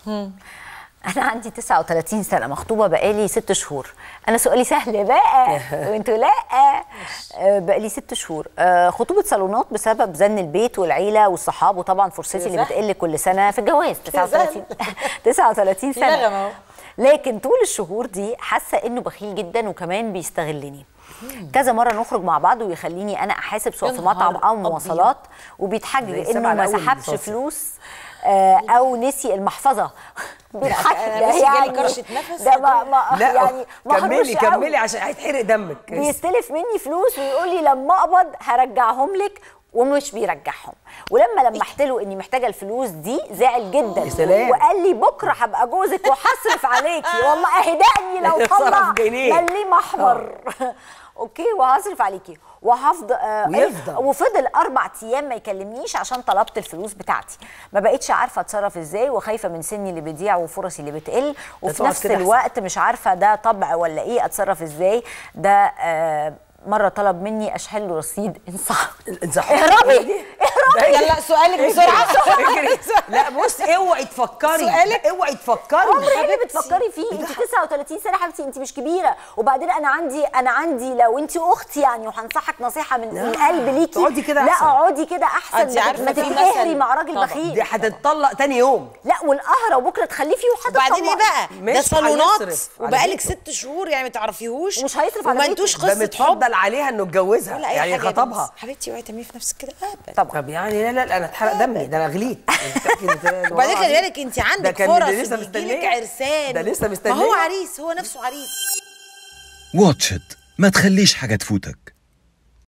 انا عندي 39 سنه مخطوبه بقالي ست شهور انا سؤالي سهل بقى وانتوا لا آه، بقالي ست شهور آه، خطوبه صالونات بسبب زن البيت والعيله والصحاب وطبعا فرصتي اللي سهل. بتقل كل سنه في الجواز 39 39 في نغمة سنه أهو. لكن طول الشهور دي حاسه انه بخيل جدا وكمان بيستغلني كذا مره نخرج مع بعض ويخليني انا احاسب سواء في يا نهار مطعم او أبيض. مواصلات وبيتحجج زي انه السبعة ما الأول سحبش بالظبط. فلوس آه، او نسي المحفظه بيتحجج أنا بس جالي كرشة نفس. ده ما ما لا يعني ما كملي هرش قوي. كملي عشان هيتحرق دمك بيستلف مني فلوس ويقول لي لما اقبض هرجعهم لك ومش بيرجعهم ولما لمحت له اني محتاجه الفلوس دي زعل جدا يا سلام. وقال لي بكره هبقى جوزك وهصرف عليكي والله اهدأني لو صرف طلع جنيه. مليم احمر اوكي وهصرف عليكي وهفضل آه ويفضل. وفضل اربع ايام ما يكلمنيش عشان طلبت الفلوس بتاعتي ما بقتش عارفه اتصرف ازاي وخايفه من سني اللي بيضيع وفرصي اللي بتقل وفي تقعد نفس كده أحسن. الوقت مش عارفه ده طبع ولا ايه اتصرف ازاي ده آه مره طلب مني اشحن له رصيد انصح انصحي. اهربي اهربي يلا سؤالك بسرعه اجري. لا بص اوعي تفكري سؤالك؟ اوعي تفكري عمر ايه اللي بتفكري فيه انت 39 سنه حبيبتي انت مش كبيره وبعدين انا عندي انا عندي لو انت اختي يعني وهنصحك نصيحه من من قلب ليكي تقعدي كده لا أحسن. اقعدي كده احسن أنت ما- عارفة ما في تتقهري مثل- مع راجل طبعا. بخيل دي هتتطلق تاني يوم لا والقهره وبكره تخلفي وهتطلقي وبعدين ايه بقى مش ده صالونات هيصرف على وبقالك بيته. ست شهور يعني ما تعرفيهوش ومش هيصرف على وما بيته. انتوش ده قصه حب متفضل عليها انه اتجوزها ولا اي يعني حاجة يا خطبها بنتي. حبيبتي اوعي تعملي في نفسك كده ابدا طبعا طب يعني لا لا لا انا اتحرق دمي ده انا غليت وبعدين خلي بالك انت ده عندك كان فرص اللي لسه إن يجيلك مستنية. عرسان ده لسه ما هو مستنية. عريس هو نفسه عريس واتش إت ما تخليش حاجة تفوتك